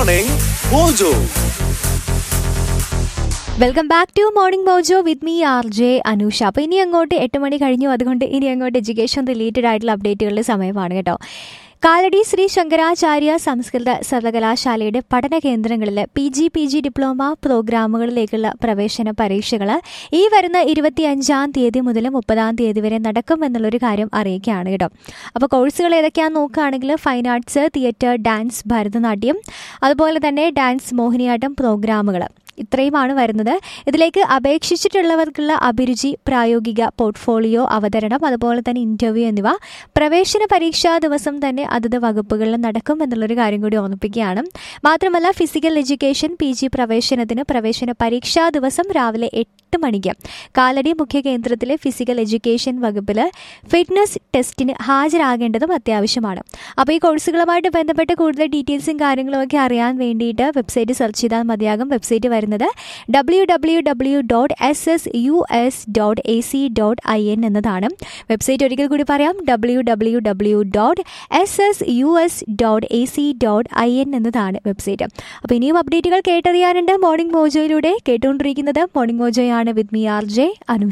Morning Mojo. Welcome back to morning Mojo with me R J Anusha അപ്പോൾ ഇനി അങ്ങോട്ട് എട്ട് മണി കഴിഞ്ഞു അതുകൊണ്ട് ഇനി അങ്ങോട്ട് എഡ്യൂക്കേഷൻ റിലേറ്റഡ് ആയിട്ടുള്ള അപ്ഡേറ്റുകളുടെ സമയമാണ് കേട്ടോ കാലടി ശ്രീ ശങ്കരാചാര്യ സംസ്കൃത സർവകലാശാലയുടെ പഠന കേന്ദ്രങ്ങളിൽ P G P G diploma പ്രോഗ്രാമുകളിലേക്കുള്ള പ്രവേശന പരീക്ഷകൾ ഈ വരുന്ന ഇരുപത്തി അഞ്ചാം തീയതി മുതൽ മുപ്പതാം തീയതി വരെ നടക്കും എന്നുള്ളൊരു കാര്യം അറിയിക്കുകയാണ് കേട്ടോ അപ്പോൾ കോഴ്സുകൾ ഏതൊക്കെയാണെന്ന് നോക്കുകയാണെങ്കിൽ fine arts theatre dance Bharatanatyam അതുപോലെ തന്നെ ഡാൻസ് മോഹിനിയാട്ടം പ്രോഗ്രാമുകൾ ഇത്രയുമാണ് വരുന്നത് ഇതിലേക്ക് അപേക്ഷിച്ചിട്ടുള്ളവർക്കുള്ള അഭിരുചി പ്രായോഗിക പോർട്ട്ഫോളിയോ അവതരണം അതുപോലെ തന്നെ ഇൻ്റർവ്യൂ എന്നിവ പ്രവേശന പരീക്ഷാ ദിവസം തന്നെ അതത് വകുപ്പുകളിൽ നടക്കും എന്നുള്ളൊരു കാര്യം കൂടി ഓർമ്മിപ്പിക്കുകയാണ് മാത്രമല്ല ഫിസിക്കൽ എഡ്യൂക്കേഷൻ പി ജി പ്രവേശനത്തിന് പ്രവേശന പരീക്ഷാ ദിവസം രാവിലെ എട്ട് മണിക്ക് കാലടി മുഖ്യ കേന്ദ്രത്തിലെ ഫിസിക്കൽ എഡ്യൂക്കേഷൻ വകുപ്പിൽ ഫിറ്റ്നസ് ടെസ്റ്റിന് ഹാജരാകേണ്ടതും അത്യാവശ്യമാണ് അപ്പോൾ ഈ കോഴ്സുകളുമായിട്ട് ബന്ധപ്പെട്ട് കൂടുതൽ ഡീറ്റെയിൽസും കാര്യങ്ങളും ഒക്കെ അറിയാൻ വേണ്ടിയിട്ട് വെബ്സൈറ്റ് സെർച്ച് ചെയ്താൽ മതിയാകും വെബ്സൈറ്റ് വരുന്നത് W W W dot S S U S dot A C dot I N എന്നതാണ് വെബ്സൈറ്റ് ഒരിക്കൽ കൂടി പറയാം W W W dot S S U S dot A C dot I N എന്നതാണ് website അപ്പോൾ ഇനിയും അപ്ഡേറ്റുകൾ കേട്ടറിയാനുണ്ട് മോർണിംഗ് മോജോയിലൂടെ കേട്ടുകൊണ്ടിരിക്കുന്നത് മോർണിംഗ് മോജോയാണ് with me R J Anusha